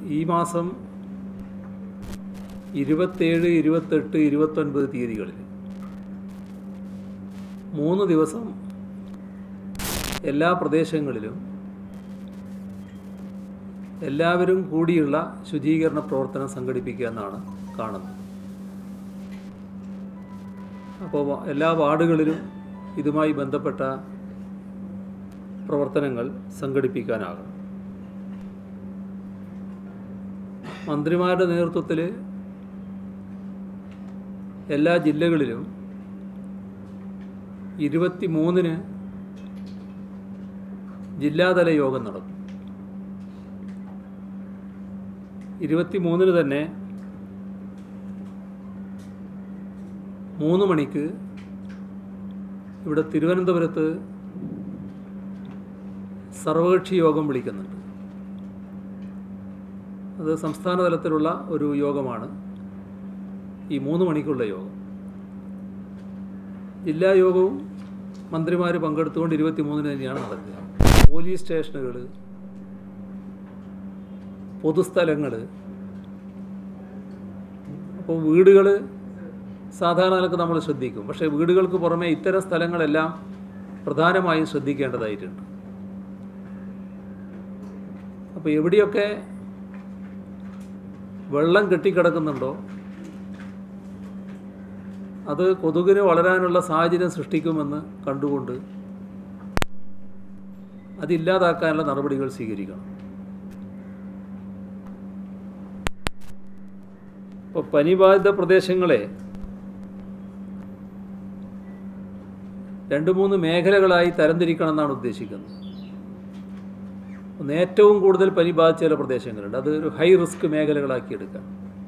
ഈ മാസം ഇരുപത്തേഴ് ഇരുപത്തെട്ട് ഇരുപത്തൊൻപത് തീയതികളിൽ മൂന്ന് ദിവസം എല്ലാ പ്രദേശങ്ങളിലും എല്ലാവരും കൂടിയുള്ള ശുചീകരണ പ്രവർത്തനം സംഘടിപ്പിക്കുക എന്നാണ് കാണുന്നത് അപ്പോൾ വ- എല്ലാ വാർഡുകളിലും ഇതുമായി ബന്ധപ്പെട്ട പ്രവർത്തനങ്ങൾ സംഘടിപ്പിക്കാനാകണം മന്ത്രിമാരുടെ നേതൃത്വത്തിൽ എല്ലാ ജില്ലകളിലും ഇരുപത്തി മൂന്നിന് ജില്ലാതല യോഗം നടക്കും ഇരുപത്തി മൂന്നിന് തന്നെ മൂന്ന് മണിക്ക് ഇവിടെ തിരുവനന്തപുരത്ത് സർവകക്ഷി യോഗം വിളിക്കുന്നുണ്ട് അത് സംസ്ഥാന തലത്തിലുള്ള ഒരു യോഗമാണ് ഈ മൂന്ന് മണിക്കുള്ള യോഗം ജില്ലാ യോഗവും മന്ത്രിമാർ പങ്കെടുത്തുകൊണ്ട് ഇരുപത്തി മൂന്നിന് തന്നെയാണ് നടക്കുക പോലീസ് സ്റ്റേഷനുകൾ പൊതുസ്ഥലങ്ങൾ അപ്പോൾ വീടുകൾ സാധാരണ നിലക്ക് നമ്മൾ ശ്രദ്ധിക്കും പക്ഷേ വീടുകൾക്ക് പുറമെ ഇത്തരം സ്ഥലങ്ങളെല്ലാം പ്രധാനമായും ശ്രദ്ധിക്കേണ്ടതായിട്ടുണ്ട് അപ്പോൾ എവിടെയൊക്കെ വെള്ളം കെട്ടിക്കിടക്കുന്നുണ്ടോ അത് കൊതുകിന് വളരാനുള്ള സാഹചര്യം സൃഷ്ടിക്കുമെന്ന് കണ്ടുകൊണ്ട് അതില്ലാതാക്കാനുള്ള നടപടികൾ സ്വീകരിക്കണം ഇപ്പോൾ പനിബാധിത പ്രദേശങ്ങളെ രണ്ട് മൂന്ന് മേഖലകളായി തരംതിരിക്കണം എന്നാണ് ഉദ്ദേശിക്കുന്നത് ഒന്ന് ഏറ്റവും കൂടുതൽ പനി ബാധിച്ച ചില പ്രദേശങ്ങളുണ്ട് അത് ഒരു ഹൈ റിസ്ക് മേഖലകളാക്കി എടുക്കാം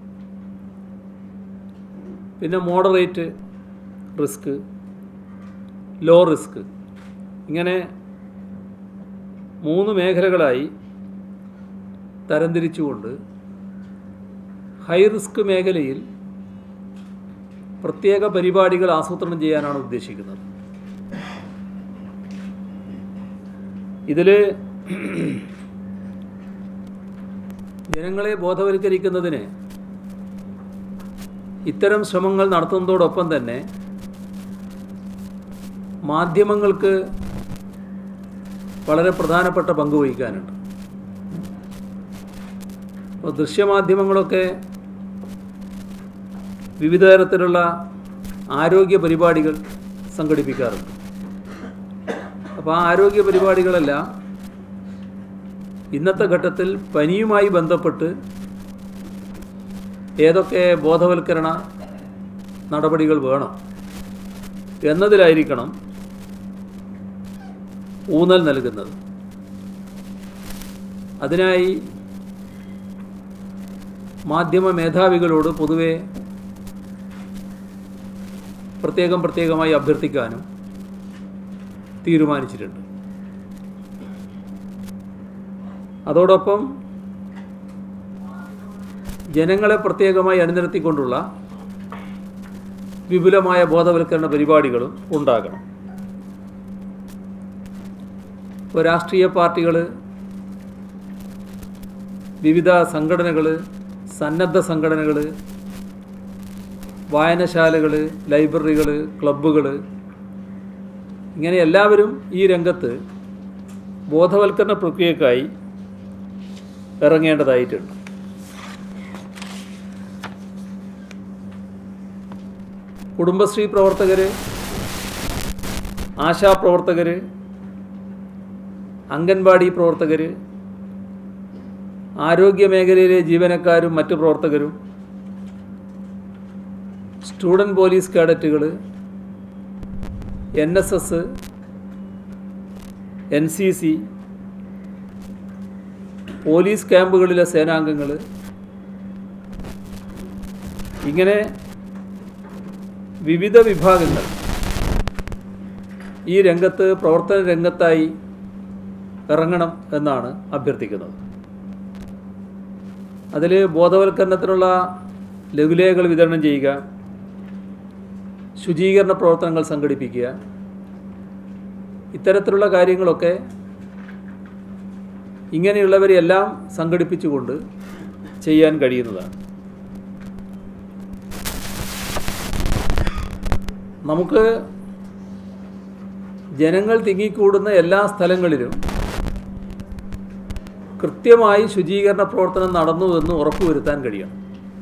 പിന്നെ മോഡറേറ്റ് റിസ്ക് ലോ റിസ്ക് ഇങ്ങനെ മൂന്ന് മേഖലകളായി തരംതിരിച്ചുകൊണ്ട് ഹൈ റിസ്ക് മേഖലയിൽ പ്രത്യേക പരിപാടികൾ ആസൂത്രണം ചെയ്യാനാണ് ഉദ്ദേശിക്കുന്നത് ഇതിൽ ജനങ്ങളെ ബോധവൽക്കരിക്കുന്നതിന് ഇത്തരം ശ്രമങ്ങൾ നടത്തുന്നതോടൊപ്പം തന്നെ മാധ്യമങ്ങൾക്ക് വളരെ പ്രധാനപ്പെട്ട പങ്ക് വഹിക്കാനുണ്ട് അപ്പോൾ ദൃശ്യമാധ്യമങ്ങളൊക്കെ വിവിധ തരത്തിലുള്ള ആരോഗ്യ പരിപാടികൾ സംഘടിപ്പിക്കാറുണ്ട് അപ്പോൾ ആ ആരോഗ്യ പരിപാടികളെല്ലാം ഇന്നത്തെ ഘട്ടത്തിൽ പനിയുമായി ബന്ധപ്പെട്ട് ഏതൊക്കെ ബോധവൽക്കരണ നടപടികൾ വേണം എന്നതിലായിരിക്കണം ഊന്നൽ നൽകുന്നത് അതിനായി മാധ്യമ മേധാവികളോട് പൊതുവെ പ്രത്യേകം പ്രത്യേകമായി അഭ്യർത്ഥിക്കാനും തീരുമാനിച്ചിട്ടുണ്ട് അതോടൊപ്പം ജനങ്ങളെ പ്രത്യേകമായി അണിനിരത്തിക്കൊണ്ടുള്ള വിപുലമായ ബോധവൽക്കരണ പരിപാടികളും ഉണ്ടാകണം ഇപ്പോൾ രാഷ്ട്രീയ പാർട്ടികൾ വിവിധ സംഘടനകൾ സന്നദ്ധ സംഘടനകൾ വായനശാലകൾ ലൈബ്രറികൾ ക്ലബ്ബുകൾ ഇങ്ങനെ എല്ലാവരും ഈ രംഗത്ത് ബോധവൽക്കരണ പ്രക്രിയക്കായി ഇറങ്ങേണ്ടതായിട്ടുണ്ട് കുടുംബശ്രീ പ്രവർത്തകർ ആശാപ്രവർത്തകർ അംഗൻവാടി പ്രവർത്തകർ ആരോഗ്യ മേഖലയിലെ ജീവനക്കാരും മറ്റു പ്രവർത്തകരും സ്റ്റുഡൻറ് പോലീസ് കേഡറ്റുകൾ N S S N C C police ക്യാമ്പുകളിലെ സേനാംഗങ്ങൾ ഇങ്ങനെ വിവിധ വിഭാഗങ്ങൾ ഈ രംഗത്ത് പ്രവർത്തന രംഗത്തായി ഇറങ്ങണം എന്നാണ് അഭ്യർത്ഥിക്കുന്നത് അതിൽ ബോധവൽക്കരണത്തിനുള്ള ലഘുലേഖകൾ വിതരണം ചെയ്യുക ശുചീകരണ പ്രവർത്തനങ്ങൾ സംഘടിപ്പിക്കുക ഇത്തരത്തിലുള്ള കാര്യങ്ങളൊക്കെ ഇങ്ങനെയുള്ളവരെല്ലാം സംഘടിപ്പിച്ചുകൊണ്ട് ചെയ്യാൻ കഴിയുന്നതാണ് നമുക്ക് ജനങ്ങൾ തിങ്ങിക്കൂടുന്ന എല്ലാ സ്ഥലങ്ങളിലും കൃത്യമായി ശുചീകരണ പ്രവർത്തനം നടന്നു എന്ന് ഉറപ്പുവരുത്താൻ കഴിയണം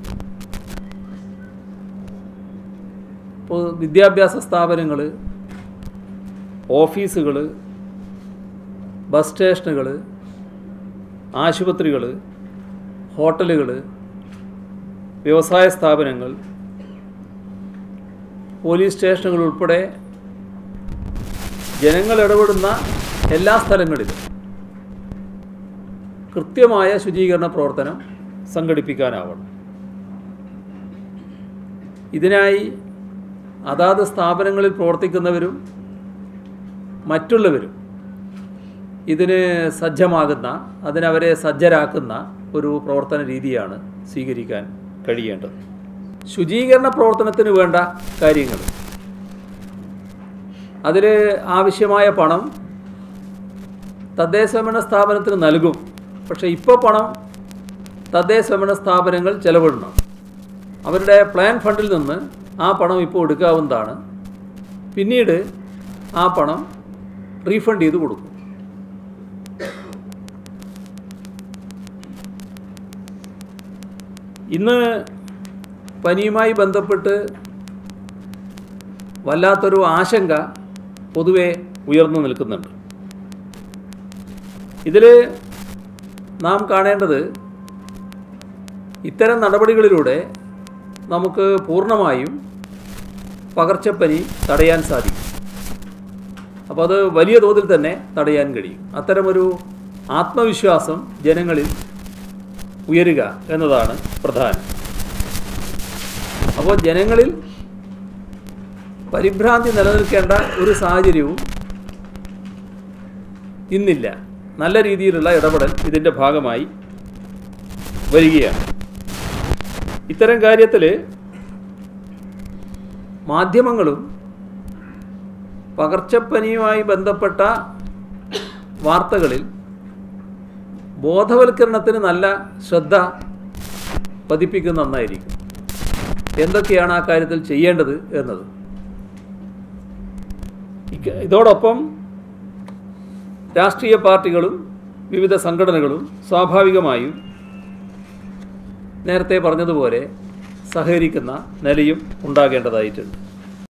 ഇപ്പോൾ വിദ്യാഭ്യാസ സ്ഥാപനങ്ങൾ ഓഫീസുകൾ ബസ് സ്റ്റേഷനുകൾ ആശുപത്രികൾ ഹോട്ടലുകൾ വ്യവസായ സ്ഥാപനങ്ങൾ പോലീസ് സ്റ്റേഷനുകൾ ഉൾപ്പെടെ ജനങ്ങൾ ഇടപെടുന്ന എല്ലാ സ്ഥലങ്ങളിലും കൃത്യമായ ശുചീകരണ പ്രവർത്തനം സംഘടിപ്പിക്കാനാവണം ഇതിനായി അതാത് സ്ഥാപനങ്ങളിൽ പ്രവർത്തിക്കുന്നവരും മറ്റുള്ളവരും ഇതിന് സജ്ജമാകുന്ന അതിനവരെ സജ്ജരാക്കുന്ന ഒരു പ്രവർത്തന രീതിയാണ് സ്വീകരിക്കാൻ കഴിയേണ്ടത് ശുചീകരണ പ്രവർത്തനത്തിന് വേണ്ട കാര്യങ്ങൾ അതിൽ ആവശ്യമായ പണം തദ്ദേശഭരണ സ്ഥാപനത്തിന് നൽകും പക്ഷേ ഇപ്പോൾ പണം തദ്ദേശഭരണ സ്ഥാപനങ്ങൾ ചെലവിടണം അവരുടെ പ്ലാൻ ഫണ്ടിൽ നിന്ന് ആ പണം ഇപ്പോൾ എടുക്കാവുന്നതാണ് പിന്നീട് ആ പണം റീഫണ്ട് ചെയ്ത് കൊടുക്കും ഇന്ന് പനിയുമായി ബന്ധപ്പെട്ട് വല്ലാത്തൊരു ആശങ്ക പൊതുവെ ഉയർന്നു നിൽക്കുന്നുണ്ട് ഇതിൽ നാം കാണേണ്ടത് ഇത്തരം നടപടികളിലൂടെ നമുക്ക് പൂർണ്ണമായും പകർച്ചപ്പനി തടയാൻ സാധിക്കും അപ്പോൾ അത് വലിയ തോതിൽ തന്നെ തടയാൻ കഴിയും അത്തരമൊരു ആത്മവിശ്വാസം ജനങ്ങളിൽ ഉയരുക എന്നതാണ് പ്രധാനം അപ്പോൾ ജനങ്ങളിൽ പരിഭ്രാന്തി നിലനിൽക്കേണ്ട ഒരു സാഹചര്യവും ഇന്നില്ല നല്ല രീതിയിലുള്ള ഇടപെടൽ ഇതിൻ്റെ ഭാഗമായി വരികയാണ് ഇത്തരം കാര്യത്തിൽ മാധ്യമങ്ങളും പകർച്ചപ്പനിയുമായി ബന്ധപ്പെട്ട വാർത്തകളിൽ ബോധവൽക്കരണത്തിന് നല്ല ശ്രദ്ധ പതിപ്പിക്കുന്ന നന്നായിരിക്കും എന്തൊക്കെയാണ് ആ കാര്യത്തിൽ ചെയ്യേണ്ടത് എന്നത് ഇക്ക- ഇതോടൊപ്പം രാഷ്ട്രീയ പാർട്ടികളും വിവിധ സംഘടനകളും സ്വാഭാവികമായും നേരത്തെ പറഞ്ഞതുപോലെ സഹകരിക്കുന്ന നിലയും ഉണ്ടാകേണ്ടതായിട്ടുണ്ട്